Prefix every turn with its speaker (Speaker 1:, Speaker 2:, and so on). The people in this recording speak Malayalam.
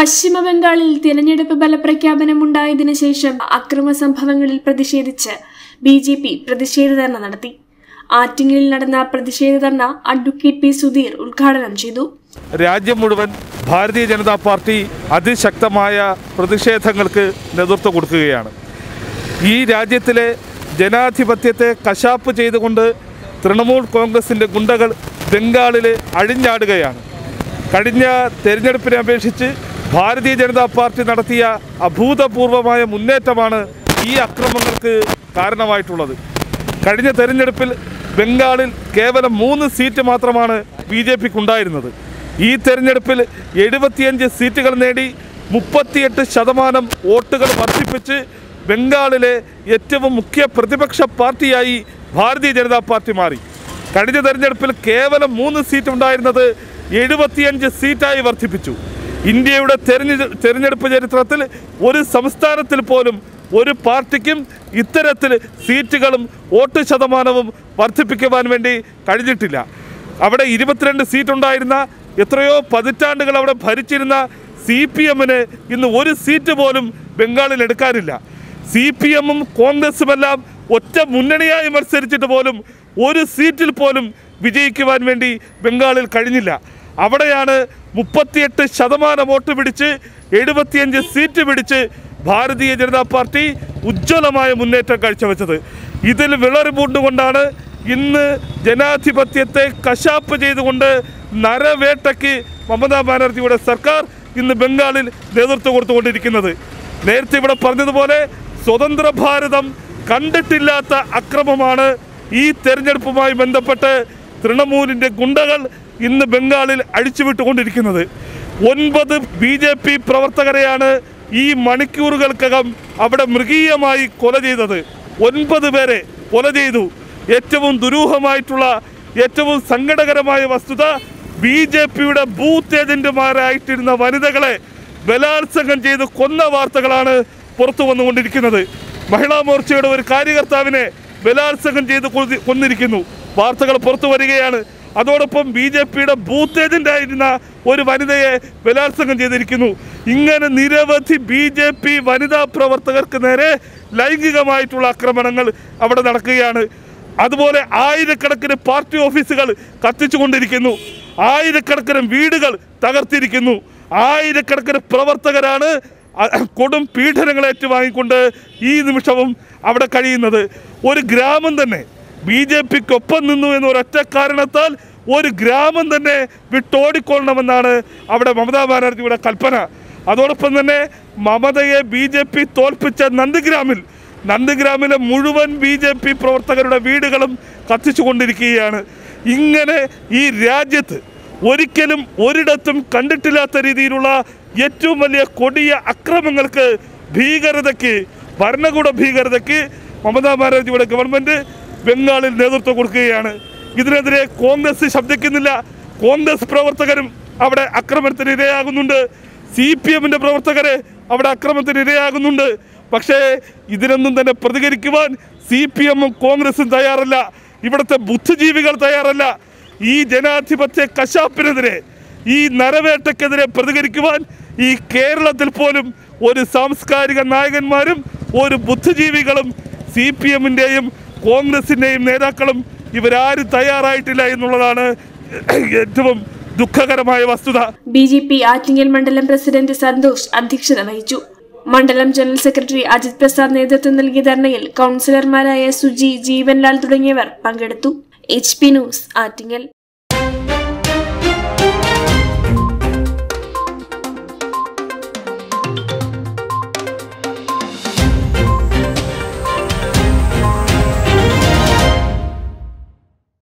Speaker 1: പശ്ചിമ ബംഗാളിൽ തിരഞ്ഞെടുപ്പ് ഫലപ്രഖ്യാപനമുണ്ടായതിനു ശേഷം അക്രമ സംഭവങ്ങളിൽ പ്രതിഷേധിച്ച് ബി ജെ പി പ്രതിഷേധ ധർണ നടത്തി ആറ്റിങ്ങലിൽ നടന്ന പ്രതിഷേധ ധർണ അഡ്വക്കേറ്റ് പി സുധീർ ഉദ്ഘാടനം ചെയ്തു
Speaker 2: രാജ്യം മുഴുവൻ ഭാരതീയ ജനതാ പാർട്ടി അതിശക്തമായ പ്രതിഷേധങ്ങൾക്ക് നേതൃത്വം കൊടുക്കുകയാണ് ഈ രാജ്യത്തിലെ ജനാധിപത്യത്തെ കശാപ്പ് ചെയ്തുകൊണ്ട് തൃണമൂൽ കോൺഗ്രസിൻ്റെ ഗുണ്ടകൾ ബംഗാളിൽ അഴിഞ്ഞാടുകയാണ് കഴിഞ്ഞ തെരഞ്ഞെടുപ്പിനെ അപേക്ഷിച്ച് ഭാരതീയ ജനതാ പാർട്ടി നടത്തിയ അഭൂതപൂർവമായ മുന്നേറ്റമാണ് ഈ അക്രമങ്ങൾക്ക് കാരണമായിട്ടുള്ളത് കഴിഞ്ഞ തെരഞ്ഞെടുപ്പിൽ ബംഗാളിൽ കേവലം മൂന്ന് സീറ്റ് മാത്രമാണ് ബി ജെ പിക്ക് ഉണ്ടായിരുന്നത് ഈ തെരഞ്ഞെടുപ്പിൽ എഴുപത്തിയഞ്ച് സീറ്റുകൾ നേടി മുപ്പത്തിയെട്ട് ശതമാനം വോട്ടുകൾ വർദ്ധിപ്പിച്ച് ബംഗാളിലെ ഏറ്റവും മുഖ്യ പ്രതിപക്ഷ പാർട്ടിയായി ഭാരതീയ ജനതാ പാർട്ടി മാറി കഴിഞ്ഞ തെരഞ്ഞെടുപ്പിൽ കേവലം മൂന്ന് സീറ്റ് ഉണ്ടായിരുന്നത് എഴുപത്തിയഞ്ച് സീറ്റായി വർദ്ധിപ്പിച്ചു ഇന്ത്യയുടെ തെരഞ്ഞെ തെരഞ്ഞെടുപ്പ് ചരിത്രത്തിൽ ഒരു സംസ്ഥാനത്തിൽ പോലും ഒരു പാർട്ടിക്കും ഇത്തരത്തിൽ സീറ്റുകളും വോട്ട് ശതമാനവും വർദ്ധിപ്പിക്കുവാൻ വേണ്ടി കഴിഞ്ഞിട്ടില്ല അവിടെ ഇരുപത്തിരണ്ട് സീറ്റ് ഉണ്ടായിരുന്ന എത്രയോ പതിറ്റാണ്ടുകൾ അവിടെ ഭരിച്ചിരുന്ന സി പി എമ്മിന് ഇന്ന് ഒരു സീറ്റ് പോലും ബംഗാളിൽ എടുക്കാനില്ല സി പി എമ്മും കോൺഗ്രസുമെല്ലാം ഒറ്റ മുന്നണിയായി മത്സരിച്ചിട്ട് പോലും ഒരു സീറ്റിൽ പോലും വിജയിക്കുവാൻ വേണ്ടി ബംഗാളിൽ കഴിഞ്ഞില്ല അവിടെയാണ് മുപ്പത്തിയെട്ട് ശതമാനം വോട്ട് പിടിച്ച് എഴുപത്തിയഞ്ച് സീറ്റ് പിടിച്ച് ഭാരതീയ ജനതാ പാർട്ടി ഉജ്ജ്വലമായ മുന്നേറ്റം കാഴ്ചവെച്ചത് ഇതിൽ വിളറി പൂണ്ടുകൊണ്ടാണ് ഇന്ന് ജനാധിപത്യത്തെ കശാപ്പ് ചെയ്തുകൊണ്ട് നരവേട്ടയ്ക്ക് മമതാ ബാനർജിയുടെ സർക്കാർ ഇന്ന് ബംഗാളിൽ നേതൃത്വം കൊടുത്തുകൊണ്ടിരിക്കുന്നത് നേരത്തെ ഇവിടെ പറഞ്ഞതുപോലെ സ്വതന്ത്ര ഭാരതം കണ്ടിട്ടില്ലാത്ത അക്രമമാണ് ഈ തെരഞ്ഞെടുപ്പുമായി ബന്ധപ്പെട്ട് തൃണമൂലിൻ്റെ ഗുണ്ടകൾ ഇന്ന് ബംഗാളിൽ അഴിച്ചുവിട്ടുകൊണ്ടിരിക്കുന്നത് ഒൻപത് ബി ജെ പി പ്രവർത്തകരെയാണ് ഈ മണിക്കൂറുകൾക്കകം അവിടെ മൃഗീയമായി കൊല ചെയ്തത് ഒൻപത് പേരെ കൊല ചെയ്തു ഏറ്റവും ദുരൂഹമായിട്ടുള്ള ഏറ്റവും സങ്കടകരമായ വസ്തുത ബി ജെ പിയുടെ ബൂത്ത് ഏജന്റുമാരായിട്ടിരുന്ന വനിതകളെ ബലാത്സംഗം ചെയ്ത് കൊന്ന വാർത്തകളാണ് പുറത്തു വന്നുകൊണ്ടിരിക്കുന്നത് മഹിളാ മോർച്ചയുടെ ഒരു കാര്യകർത്താവിനെ ബലാത്സംഗം ചെയ്ത് കൊതി- കൊന്നിരിക്കുന്നു വാർത്തകൾ പുറത്തു വരികയാണ് അതോടൊപ്പം ബി ജെ പിയുടെ ബൂത്ത് ഏജന്റ് ആയിരുന്ന ഒരു വനിതയെ ബലാത്സംഗം ചെയ്തിരിക്കുന്നു ഇങ്ങനെ നിരവധി ബി ജെ പി വനിതാ പ്രവർത്തകർക്ക് നേരെ ലൈംഗികമായിട്ടുള്ള ആക്രമണങ്ങൾ അവിടെ നടക്കുകയാണ് അതുപോലെ ആയിരക്കണക്കിന് പാർട്ടി ഓഫീസുകൾ കത്തിച്ചുകൊണ്ടിരിക്കുന്നു ആയിരക്കണക്കിന് വീടുകൾ തകർത്തിരിക്കുന്നു ആയിരക്കണക്കിന് പ്രവർത്തകരാണ് അ- കൊടും പീഡനങ്ങൾ ഏറ്റുവാങ്ങിക്കൊണ്ട് ഈ നിമിഷവും അവിടെ കഴിയുന്നത് ഒരു ഗ്രാമം തന്നെ ബി ജെ പിക്കൊപ്പം നിന്നു എന്ന ഒരൊറ്റ കാരണത്താൽ ഒരു ഗ്രാമം തന്നെ വിട്ടോടിക്കൊള്ളണമെന്നാണ് അവിടെ മമതാ ബാനർജിയുടെ കൽപ്പന അതോടൊപ്പം തന്നെ മമതയെ ബി ജെ പി തോൽപ്പിച്ച നന്ദിഗ്രാമിൽ നന്ദിഗ്രാമിലെ മുഴുവൻ ബി ജെ പി പ്രവർത്തകരുടെ വീടുകളും കത്തിച്ചുകൊണ്ടിരിക്കുകയാണ് ഇങ്ങനെ ഈ രാജ്യത്ത് ഒരിക്കലും ഒരിടത്തും കണ്ടിട്ടില്ലാത്ത രീതിയിലുള്ള ഏറ്റവും വലിയ കൊടിയ അക്രമങ്ങൾക്ക് ഭീകരതയ്ക്ക് ഭരണകൂട ഭീകരതയ്ക്ക് മമതാ ബാനർജിയുടെ ഗവൺമെൻറ് ബംഗാളിൽ നേതൃത്വം കൊടുക്കുകയാണ് ഇതിനെതിരെ കോൺഗ്രസ് ശബ്ദിക്കുന്നില്ല കോൺഗ്രസ് പ്രവർത്തകരും അവിടെ അക്രമത്തിന് ഇരയാകുന്നുണ്ട് സി പി എമ്മിൻ്റെ പ്രവർത്തകരെ അവിടെ അക്രമത്തിന് ഇരയാകുന്നുണ്ട് പക്ഷേ ഇതിനൊന്നും തന്നെ പ്രതികരിക്കുവാൻ സി പി എമ്മും കോൺഗ്രസും തയ്യാറല്ല ഇവിടുത്തെ ബുദ്ധിജീവികൾ തയ്യാറല്ല ഈ ജനാധിപത്യ കശാപ്പിനെതിരെ ഈ നരവേട്ടയ്ക്കെതിരെ പ്രതികരിക്കുവാൻ ഈ കേരളത്തിൽ പോലും ഒരു സാംസ്കാരിക നായകന്മാരും ഒരു ബുദ്ധിജീവികളും സി പി എമ്മിൻ്റെയും കോൺഗ്രസിൻ്റെയും നേതാക്കളും ഇവരാരും തയ്യാറായിട്ടില്ല എന്നുള്ളതാണ് ഏറ്റവും ദുഃഖകരമായ വസ്തുത
Speaker 1: ബി ജെ പി ആറ്റിങ്ങൽ മണ്ഡലം പ്രസിഡന്റ് സന്തോഷ് അധ്യക്ഷത വഹിച്ചു മണ്ഡലം ജനറൽ സെക്രട്ടറി അജിത് പ്രസാദ് നേതൃത്വം നൽകിയ ധർണയിൽ കൗൺസിലർമാരായ സുജി ജീവൻലാൽ തുടങ്ങിയവർ പങ്കെടുത്തു എച്ച് പി ന്യൂസ് ആറ്റിങ്ങൽ